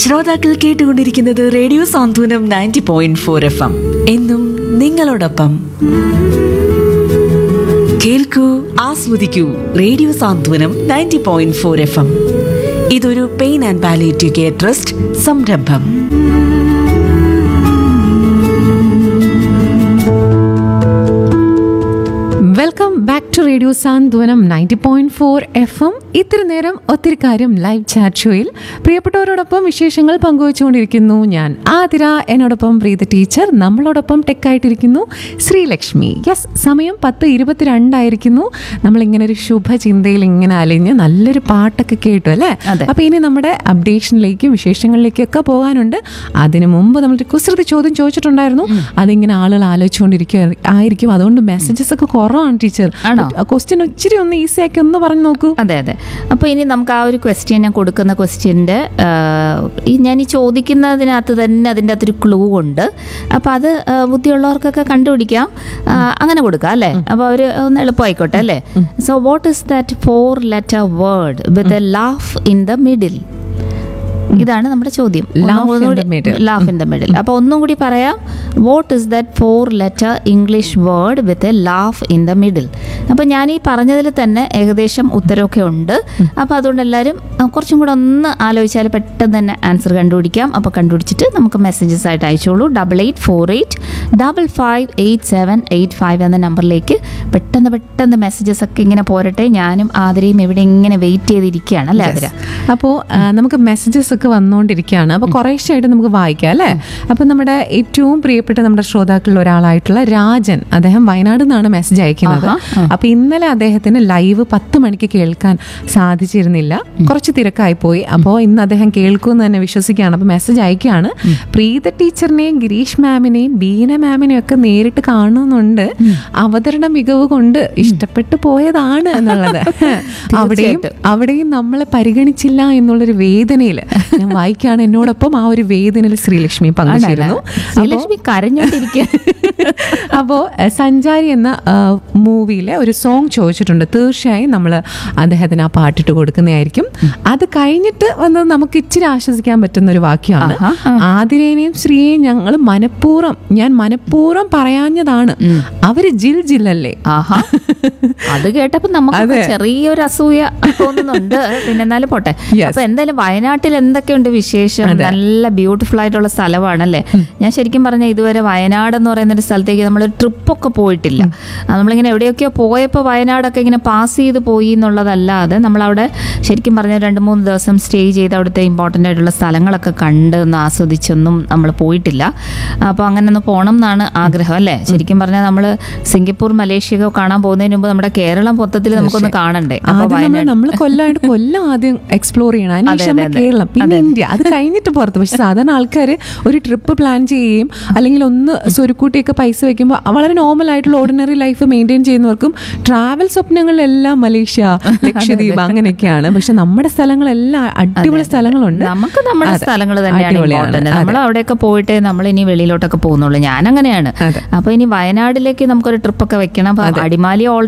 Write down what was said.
ശ്രോതാക്കൾ കേട്ടുകൊണ്ടിരിക്കുന്നത് radio Santhwanam ninety point four F M എന്നും നിങ്ങളോടൊപ്പം കേൾക്കൂ ആസ്വദിക്കൂ radio Santhwanam ninety point four F M ഇതൊരു pain and palliative care trust സംരംഭം welcome back to radio Santhwanam ninety point four F M ഇത്തിരി നേരം ഒത്തിരി കാര്യം ലൈവ് ചാറ്റ് ഷോയിൽ പ്രിയപ്പെട്ടവരോടൊപ്പം വിശേഷങ്ങൾ പങ്കുവച്ചുകൊണ്ടിരിക്കുന്നു ഞാൻ ആതിര എന്നോടൊപ്പം പ്രീത ടീച്ചർ നമ്മളോടൊപ്പം ടെക്കായിട്ടിരിക്കുന്നു ശ്രീലക്ഷ്മി യെസ് സമയം പത്ത് ഇരുപത്തിരണ്ടായിരിക്കുന്നു നമ്മളിങ്ങനെ ഒരു ശുഭചിന്തയിൽ ഇങ്ങനെ അലിഞ്ഞ് നല്ലൊരു പാട്ടൊക്കെ കേട്ടു അല്ലേ അതെ. അപ്പൊ ഇനി നമ്മുടെ അപ്ഡേഷനിലേക്കും വിശേഷങ്ങളിലേക്കും ഒക്കെ പോകാനുണ്ട് അതിനു മുമ്പ് നമ്മളൊരു കുസൃതി ചോദ്യം ചോദിച്ചിട്ടുണ്ടായിരുന്നു അതിങ്ങനെ ആളുകൾ ആലോചിച്ചുകൊണ്ടിരിക്കുക ആയിരിക്കും അതുകൊണ്ട് മെസ്സേജസ് ഒക്കെ കുറവാണ് ടീച്ചർ ആണോ? ക്വസ്റ്റ്യൻ ഇച്ചിരി ഒന്ന് ഈസി ആക്കി ഒന്ന് പറഞ്ഞു നോക്കൂ അതെ അതെ അപ്പോൾ ഇനി നമുക്ക് ആ ഒരു ക്വസ്റ്റ്യൻ ഞാൻ കൊടുക്കുന്ന ക്വസ്റ്റ്യൻ്റെ ഈ ഞാൻ ഈ ചോദിക്കുന്നതിനകത്ത് തന്നെ അതിൻ്റെ അകത്തൊരു ക്ലൂ ഉണ്ട് അപ്പോൾ അത് ആ, ബുദ്ധിയുള്ളവർക്കൊക്കെ കണ്ടുപിടിക്കാം ആ, അങ്ങനെ കൊടുക്കാം അല്ലേ അപ്പോൾ അവർ ഒന്ന് എളുപ്പമായിക്കോട്ടെ അല്ലേ so what is that four letter word with a laugh in the middle ഇതാണ് നമ്മുടെ ചോദ്യം Laugh in the middle. Laugh in the middle അപ്പോൾ ഒന്നും കൂടി പറയാം what is that four letter English word with a laugh in the middle അപ്പോൾ ഞാൻ ഈ പറഞ്ഞതിൽ തന്നെ ഏകദേശം ഉത്തരമൊക്കെ ഉണ്ട് അപ്പോൾ അതുകൊണ്ട് എല്ലാവരും അഹ് കുറച്ചും കൂടെ ഒന്ന് ആലോചിച്ചാൽ പെട്ടെന്ന് തന്നെ ആൻസർ കണ്ടുപിടിക്കാം അപ്പോൾ കണ്ടുപിടിച്ചിട്ട് നമുക്ക് മെസ്സേജസ് ആയിട്ട് അയച്ചോളൂ double eight four eight double five eight seven eight five എന്ന നമ്പറിലേക്ക് പെട്ടെന്ന് പെട്ടെന്ന് മെസ്സേജസ് ഒക്കെ ഇങ്ങനെ പോരട്ടെ ഞാനും ആതിരയും ഇവിടെ ഇങ്ങനെ വെയിറ്റ് ചെയ്തിരിക്കുകയാണ് അല്ലേ ആതിര അപ്പോൾ നമുക്ക് മെസ്സേജസ് ഒക്കെ വന്നുകൊണ്ടിരിക്കുകയാണ് അപ്പോൾ കുറേശ്ശായിട്ട് നമുക്ക് വായിക്കാം അല്ലേ അപ്പം നമ്മുടെ ഏറ്റവും പ്രിയപ്പെട്ട നമ്മുടെ ശ്രോതാക്കളിൽ ഒരാളായിട്ടുള്ള രാജൻ അദ്ദേഹം വയനാട് നിന്നാണ് മെസ്സേജ് അയക്കുന്നത് ആഹാ, അപ്പോൾ ഇന്നലെ അദ്ദേഹത്തിന് ലൈവ് പത്ത് മണിക്ക് കേൾക്കാൻ സാധിച്ചിരുന്നില്ല കുറച്ച് തിരക്കായി പോയി അപ്പോൾ ഇന്ന് അദ്ദേഹം കേൾക്കുമെന്ന് തന്നെ വിശ്വസിക്കുകയാണ് അപ്പോൾ മെസ്സേജ് അയക്കുകയാണ് പ്രീത ടീച്ചറിനെയും ഗിരീഷ് മാമിനെയും ബീന മാമിനെയും ഒക്കെ നേരിട്ട് കാണുന്നുണ്ട് അവതരണ മികവ് കൊണ്ട് ഇഷ്ടപ്പെട്ടു പോയതാണ് എന്നുള്ളത് അവിടെയും അവിടെയും നമ്മളെ പരിഗണിച്ചില്ല എന്നുള്ളൊരു വേദനയിൽ ഞാൻ വായിക്കുകയാണ് എന്നോടൊപ്പം ആ ഒരു വേദനയിൽ ശ്രീലക്ഷ്മി പങ്കുചേരുന്നു ശ്രീലക്ഷ്മി കരഞ്ഞോണ്ടിരിക്കുക അപ്പോൾ സഞ്ചാരി എന്ന മൂവിയിലെ ഒരു സോങ് ചോദിച്ചിട്ടുണ്ട് തീർച്ചയായും നമ്മൾ അദ്ദേഹത്തിന് ആ പാട്ടിട്ട് കൊടുക്കുന്നതായിരിക്കും അത് കഴിഞ്ഞിട്ട് വന്നത് നമുക്ക് ഇച്ചിരി ആശ്വസിക്കാൻ പറ്റുന്ന ഒരു വാക്യമാണ് ആഹാ, ആതിരേനെയും ശ്രീയെയും ഞങ്ങൾ മനഃപൂർവ്വം ഞാൻ മനഃപൂർവ്വം പറയാഞ്ഞതാണ് അവര് ജിൽ ജില്ലല്ലേ ആഹാ അത് കേട്ടപ്പോ നമുക്ക് ചെറിയൊരു അസൂയ തോന്നുന്നുണ്ട് പിന്നെ എന്നാലും പോട്ടെ Yes. അപ്പൊ എന്തായാലും വയനാട്ടിൽ എന്തൊക്കെയുണ്ട് വിശേഷം നല്ല ബ്യൂട്ടിഫുൾ ആയിട്ടുള്ള സ്ഥലമാണല്ലേ ഞാൻ ശരിക്കും പറഞ്ഞ ഇതുവരെ വയനാട് എന്ന് പറയുന്ന ഒരു സ്ഥലത്തേക്ക് നമ്മൾ ട്രിപ്പൊക്കെ പോയിട്ടില്ല അത് നമ്മളിങ്ങനെ എവിടെയൊക്കെയോ പോയപ്പോൾ വയനാടൊക്കെ ഇങ്ങനെ പാസ് ചെയ്ത് പോയി എന്നുള്ളതല്ലാതെ നമ്മളവിടെ ശരിക്കും പറഞ്ഞ രണ്ട് മൂന്ന് ദിവസം സ്റ്റേ ചെയ്ത് അവിടുത്തെ ഇമ്പോർട്ടൻ്റ് ആയിട്ടുള്ള സ്ഥലങ്ങളൊക്കെ കണ്ട് ഒന്ന് ആസ്വദിച്ചൊന്നും നമ്മൾ പോയിട്ടില്ല അപ്പോൾ അങ്ങനെ ഒന്ന് പോകണം എന്നാണ് ആഗ്രഹം അല്ലേ ശരിക്കും പറഞ്ഞാൽ നമ്മൾ സിംഗപ്പൂർ മലേഷ്യ ഒക്കെ കാണാൻ പോകുന്നതിന് മുമ്പ് നമ്മുടെ കേരളം മൊത്തത്തിൽ നമുക്കൊന്ന് കാണണ്ടേ അപ്പോൾ ആദ്യം നമ്മൾ നമ്മൾ കൊല്ലമായിട്ട് കൊല്ലം ആദ്യം എക്സ്പ്ലോർ ചെയ്യണം അതിനുശേഷം അതെ, നമ്മൾ അതെ. കേരളം പിന്നെ ഇന്ത്യ അത് കഴിഞ്ഞിട്ട് പുറത്ത് പക്ഷെ സാധാരണ ആൾക്കാർ ഒരു ട്രിപ്പ് പ്ലാൻ ചെയ്യുകയും അല്ലെങ്കിൽ ഒന്ന് സ്വരുക്കൂട്ടിയൊക്കെ പൈസ വെക്കുമ്പോൾ വളരെ നോർമൽ ആയിട്ടുള്ള ഓർഡിനറി ലൈഫ് മെയിൻറ്റെയിൻ ചെയ്യുന്നവർക്കും ട്രാവൽ സ്വപ്നങ്ങളിലെല്ലാം മലേഷ്യ ലക്ഷദ്വീപ് അങ്ങനെയൊക്കെയാണ് പക്ഷെ നമ്മുടെ സ്ഥലങ്ങളെല്ലാം അടിപൊളി സ്ഥലങ്ങളുണ്ട് നമുക്ക് നമ്മുടെ അതെ. സ്ഥലങ്ങൾ തന്നെയാണ് അടിപൊളിയാണ്. ഇമ്പോർട്ടന്റ് അതെ. നമ്മൾ അവിടെയൊക്കെ പോയിട്ട് നമ്മൾ ഇനി വെളിയിലോട്ടൊക്കെ പോകുന്നുള്ളൂ ഞാൻ അങ്ങനെയാണ് അതെ. അപ്പൊ ഇനി വയനാട്ടിലേക്ക് നമുക്കൊരു ട്രിപ്പൊക്കെ വെക്കണം അപ്പൊ അടിമാലി ഓൾറെഡി